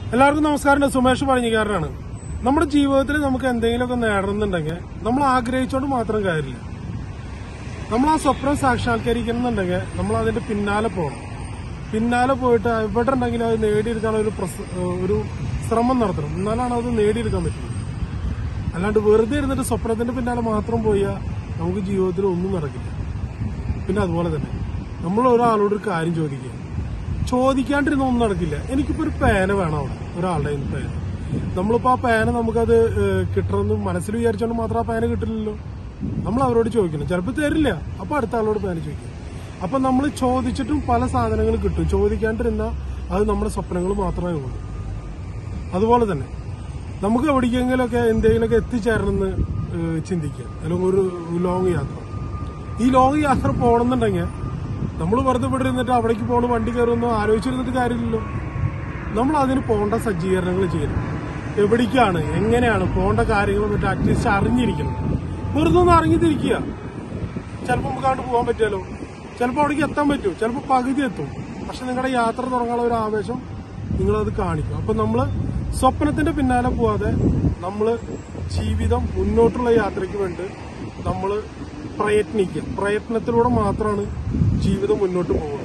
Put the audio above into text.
എല്ലാവർക്കും നമസ്കാരം ഞാൻ സുമേഷ് പഴഞ്ഞിക്കാരനാണ് നമ്മുടെ ജീവിതത്തിൽ നമുക്ക് എന്തെങ്കിലുമൊക്കെ നേടണമെന്നുണ്ടെങ്കിൽ നമ്മൾ ആഗ്രഹിച്ചോണ്ട് മാത്രം കാര്യമില്ല നമ്മൾ ആ സ്വപ്നം സാക്ഷാത്കരിക്കണമെന്നുണ്ടെങ്കിൽ നമ്മൾ അതിന്റെ പിന്നാലെ പോകണം പിന്നാലെ പോയിട്ട് എവിടെ ഉണ്ടെങ്കിലും അത് നേടിയെടുക്കാനുള്ള ഒരു പ്രസ- ഒരു ശ്രമം നടത്തണം എന്നാലാണ് അത് നേടിയെടുക്കാൻ പറ്റുന്നത് അല്ലാണ്ട് വെറുതെ ഇരുന്നിട്ട് സ്വപ്നത്തിന്റെ പിന്നാലെ മാത്രം പോയാൽ നമുക്ക് ജീവിതത്തിൽ ഒന്നും നടക്കില്ല പിന്നെ അതുപോലെ തന്നെ നമ്മൾ ഒരാളോട് ഒരു കാര്യം ചോദിക്കുക ചോദിക്കാണ്ടിരുന്ന ഒന്നും നടക്കില്ല എനിക്കിപ്പോ ഒരു പേന വേണം അവിടെ ഒരാളുടെ കയ്യിൽ നിന്ന് പേന നമ്മളിപ്പോ ആ പേന നമുക്കത് ഏഹ്, കിട്ടണമെന്ന് മനസ്സിൽ വിചാരിച്ചോണ്ട് മാത്രം ആ പേന കിട്ടില്ലല്ലോ നമ്മൾ അവരോട് ചോദിക്കണം ചിലപ്പോൾ തരില്ല അപ്പൊ അടുത്ത ആളോട് പേന ചോദിക്കും അപ്പൊ നമ്മൾ ചോദിച്ചിട്ടും പല സാധനങ്ങൾ കിട്ടും ചോദിക്കാണ്ടിരുന്ന അത് നമ്മുടെ സ്വപ്നങ്ങൾ മാത്രമേ ഉള്ളൂ അതുപോലെ തന്നെ നമുക്ക് എവിടേക്കെങ്കിലുമൊക്കെ എന്തെങ്കിലുമൊക്കെ എത്തിച്ചേരണമെന്ന് ഏഹ്, ചിന്തിക്കുക അല്ലെങ്കിൽ ഒരു ലോങ് യാത്ര ഈ ലോങ് യാത്ര പോകണമെന്നുണ്ടെങ്കിൽ നമ്മൾ വെറുതെ ഇവിടെ ഇരുന്നിട്ട് അവിടേക്ക് പോകണ വണ്ടി കയറുമെന്നോ ആലോചിച്ചിരുന്നിട്ട് കാര്യമില്ലല്ലോ നമ്മൾ അതിന് പോകേണ്ട സജ്ജീകരണങ്ങൾ ചെയ്യണം എവിടേക്കാണ് എങ്ങനെയാണ് പോകേണ്ട കാര്യങ്ങൾ മറ്റേ അറ്റ്ലീസ്റ്റ് അറിഞ്ഞിരിക്കണം വെറുതെ ഒന്ന് അറിഞ്ഞിരിക്കുക ചിലപ്പോൾ നമുക്ക് അങ്ങോട്ട് പോകാൻ പറ്റിയാലോ ചിലപ്പോൾ അവിടേക്ക് എത്താൻ പറ്റും ചിലപ്പോൾ പകുതി എത്തും പക്ഷെ നിങ്ങളുടെ യാത്ര തുടങ്ങാനുള്ള ഒരു ആവേശം നിങ്ങളത് കാണിക്കും അപ്പൊ നമ്മള് സ്വപ്നത്തിന്റെ പിന്നാലെ പോവാതെ നമ്മള് ജീവിതം മുന്നോട്ടുള്ള യാത്രയ്ക്ക് വേണ്ടി നമ്മൾ പ്രയത്നിക്കുക പ്രയത്നത്തിലൂടെ മാത്രമാണ് ജീവിതം മുന്നോട്ട് പോകുന്നത്